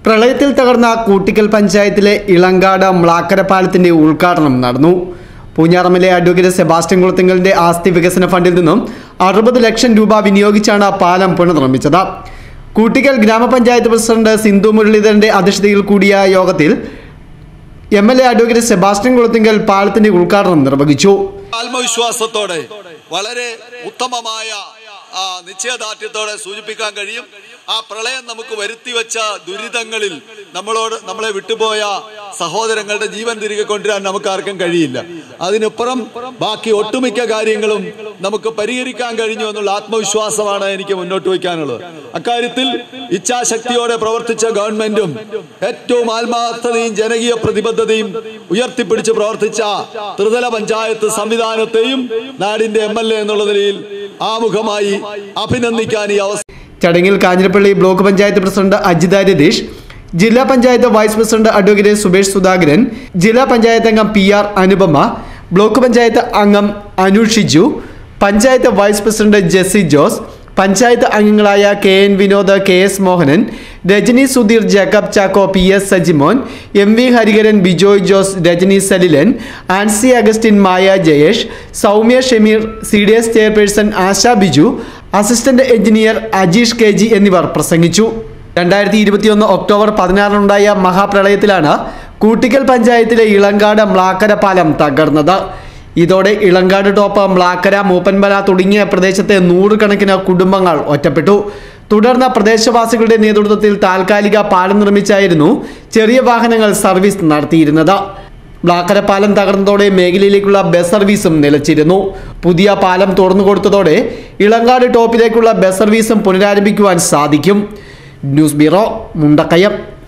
പ്രളയത്തിൽ തകർന്ന കൂട്ടിക്കൽ പഞ്ചായത്തിലെ ഇളങ്കാട് മ്ലാക്കര പാലത്തിന്റെ ഉദ്ഘാടനം നടന്നു പൂഞ്ഞാറമ്മിലെ അഡ്വക്കേറ്റ് സെബാസ്റ്റ്യൻ കുളത്തിങ്കലിന്റെ ആസ്തി വികസന ഫണ്ടിൽ നിന്നും അറുപത് ലക്ഷം രൂപ വിനിയോഗിച്ചാണ് പാലം പുനർനിർമ്മിച്ചത് കൂട്ടിക്കൽ ഗ്രാമപഞ്ചായത്ത് പ്രസിഡന്റ് സിന്ധു മുരളീധരന്റെ അധ്യക്ഷതയിൽ കൂടിയ യോഗത്തിൽ M L A advocate Sebastian Kulathinkal പാലത്തിന്റെ ഉദ്ഘാടനം നിർവഹിച്ചു ആത്മവിശ്വാസത്തോടെ വളരെ ഉത്തമമായ ആ, നിശ്ചയദാർഢ്യത്തോടെ സൂചിപ്പിക്കാൻ കഴിയും ആ പ്രളയം നമുക്ക് വരുത്തി വെച്ച ദുരിതങ്ങളിൽ നമ്മളോട് നമ്മളെ വിട്ടുപോയ സഹോദരങ്ങളുടെ ജീവൻ തിരികെ കൊണ്ടുവരാൻ നമുക്ക് ആർക്കും കഴിയില്ല അതിനപ്പുറം ബാക്കി ഒട്ടുമിക്ക കാര്യങ്ങളും നമുക്ക് പരിഹരിക്കാൻ കഴിഞ്ഞു എന്നുള്ള ആത്മവിശ്വാസമാണ് എനിക്ക് മുന്നോട്ട് വയ്ക്കാനുള്ളത് അക്കാര്യത്തിൽ ഇച്ഛാശക്തിയോടെ പ്രവർത്തിച്ച ഗവൺമെന്റും ഏറ്റവും ആത്മാർത്ഥതയും ജനകീയ പ്രതിബദ്ധതയും ഉയർത്തിപ്പിടിച്ച് പ്രവർത്തിച്ച ത്രിതല പഞ്ചായത്ത് സംവിധാനത്തെയും നാടിന്റെ എം എൽ എ എന്നുള്ള നിലയിൽ ആമുഖമായി അഭിനന്ദിക്കാൻ ഈ അവസരം ചടങ്ങിൽ കാഞ്ഞിരപ്പള്ളി ബ്ലോക്ക് പഞ്ചായത്ത് പ്രസിഡന്റ് അജിത രതീഷ് ജില്ലാ panchayat vice president advocate Subesh Sudhakaran ജില്ലാ പഞ്ചായത്ത് അംഗം P R Anupama block panchayat അംഗം അനു ഷിജു പഞ്ചായത്ത് വൈസ് പ്രസിഡന്റ് ജെസ്സി ജോസ് പഞ്ചായത്ത് അംഗങ്ങളായ K N Vinod K S Mohanan Rajani Sudheer Jacob Chacko P S Sajimon M V Hariharan Bijoy Jose Rajani Salilan Ancy Augustine Maya Jayesh Soumya Shameer C D S chairperson Asha Biju assistant engineer Ajeesh K G എന്നിവർ പ്രസംഗിച്ചു രണ്ടായിരത്തി ഇരുപത്തിയൊന്ന് ഒക്ടോബർ പതിനാറിനുണ്ടായ മഹാപ്രളയത്തിലാണ് കൂട്ടിക്കൽ പഞ്ചായത്തിലെ ഇളങ്കാട് മ്ലാക്കര പാലം തകർന്നത് ഇതോടെ ഇളങ്കാട് ടോപ്പ് മ്ലാക്കര മൂപ്പൻമല തുടങ്ങിയ പ്രദേശത്തെ നൂറുകണക്കിന് കുടുംബങ്ങൾ ഒറ്റപ്പെട്ടു തുടർന്ന് പ്രദേശവാസികളുടെ നേതൃത്വത്തിൽ താൽക്കാലിക പാലം നിർമ്മിച്ചായിരുന്നു ചെറിയ വാഹനങ്ങൾ സർവീസ് നടത്തിയിരുന്നത് ബ്ലാക്കര പാലം തകർന്നതോടെ മേഖലയിലേക്കുള്ള ബസ് സർവീസും നിലച്ചിരുന്നു പുതിയ പാലം തുറന്നു കൊടുത്തതോടെ ഇളങ്കാട് ടോപ്പിലേക്കുള്ള ബസ് സർവീസും പുനരാരംഭിക്കുവാൻ സാധിക്കും ന്യൂസ് ബ്യൂറോ മുണ്ടക്കയം